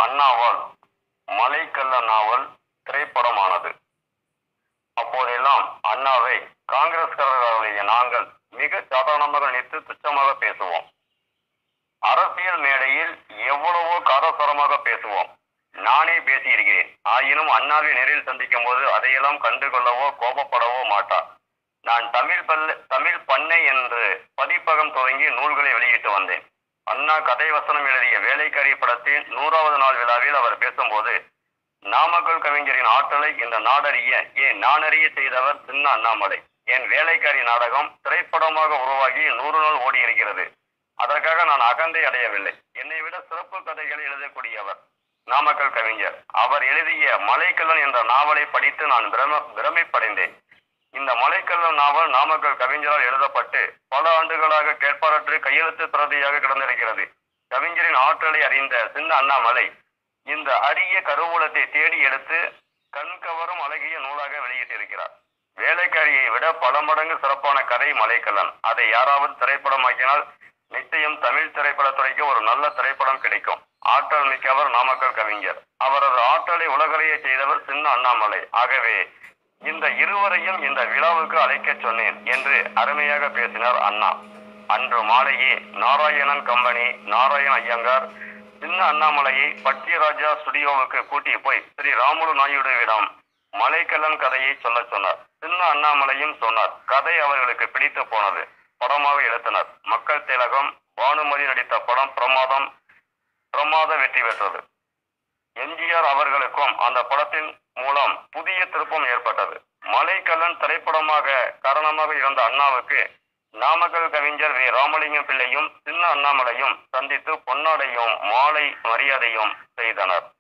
அண்ணாவால் மலைக்கல்ல நாவல் திரைப்படமானது அப்போதெல்லாம் அண்ணாவை காங்கிரஸ்காரர்களுடைய நாங்கள் மிக சாதாரணமாக நினைத்து துச்சமாக பேசுவோம் அரசியல் மேடையில் எவ்வளவோ காரசாரமாக பேசுவோம் நானே பேசியிருக்கிறேன் ஆயினும் அண்ணாவை நேரில் சந்திக்கும் போது அதையெல்லாம் கண்டு கொள்ளவோ கோபப்படவோ மாட்டார் நான் தமிழ் பல்ல தமிழ் பண்ணை என்று பதிப்பகம் துவங்கி நூல்களை வெளியிட்டு வந்தேன் அண்ணா கதை வசனம் எழுதிய வேலைக்காரி படத்தின் நூறாவது நாள் விழாவில் அவர் பேசும்போது நாமக்கல் கவிஞரின் ஆற்றலை இந்த நாடறிய ஏன் நானறிய செய்தவர் சின்ன அண்ணாமலை என் வேலைக்காரி நாடகம் திரைப்படமாக உருவாகி நூறு நாள் ஓடி இருக்கிறது அதற்காக நான் அகந்தை அடையவில்லை என்னை விட சிறப்பு கதைகளை எழுதக்கூடியவர் நாமக்கல் கவிஞர் அவர் எழுதிய மலைக்கல்லன் என்ற நாவலை படித்து நான் பிரம பிரமிப்படைந்தேன் இந்த மலைக்கல்லன் நாவல் நாமக்கல் கவிஞரால் எழுதப்பட்டு பல ஆண்டுகளாக கேட்பாரற்று கையெழுத்து பிரதியாக கிடந்திருக்கிறது கவிஞரின் ஆற்றலை அறிந்த சின்ன அண்ணாமலை இந்த அரிய கருவூலத்தை தேடி எடுத்து கண்கவரும் அழகிய நூலாக வெளியிட்டிருக்கிறார் வேலைக்காரியை விட பல மடங்கு சிறப்பான கதை மலைக்கல்லன் அதை யாராவது திரைப்படமாக்கினால் நிச்சயம் தமிழ் திரைப்படத்துறைக்கு ஒரு நல்ல திரைப்படம் கிடைக்கும் ஆற்றல் மிக்கவர் நாமக்கல் கவிஞர் அவரது ஆற்றலை உலகறிய செய்தவர் சின்ன அண்ணாமலை ஆகவே இந்த இருவரையும் இந்த விழாவுக்கு அழைக்கச் சொன்னேன் என்று அருமையாக பேசினார் அண்ணா அன்று மாலையே நாராயணன் கம்பெனி நாராயண ஐயங்கார் சின்ன அண்ணாமலையை பட்டியராஜா ஸ்டுடியோவுக்கு கூட்டி போய் ஸ்ரீ ராமுலு நாயுடுவிடம் மலைக்கல்லன் கதையை சொல்ல சொன்னார் சின்ன அண்ணாமலையும் சொன்னார் கதை அவர்களுக்கு பிடித்து போனது படமாக எடுத்தனர் மக்கள் திலகம் பானுமதி நடித்த படம் பிரமாதம் பிரமாத வெற்றி பெற்றது எம்ஜிஆர் அவர்களுக்கும் அந்த படத்தின் மூலம் புதிய திருப்பம் ஏற்பட்டது மலைக்கல்லன் திரைப்படமாக காரணமாக இருந்த அண்ணாவுக்கு நாமக்கல் கவிஞர் வி ராமலிங்கம் பிள்ளையும் சின்ன அண்ணாமலையும் சந்தித்து பொன்னாடையும் மாலை மரியாதையும் செய்தனர்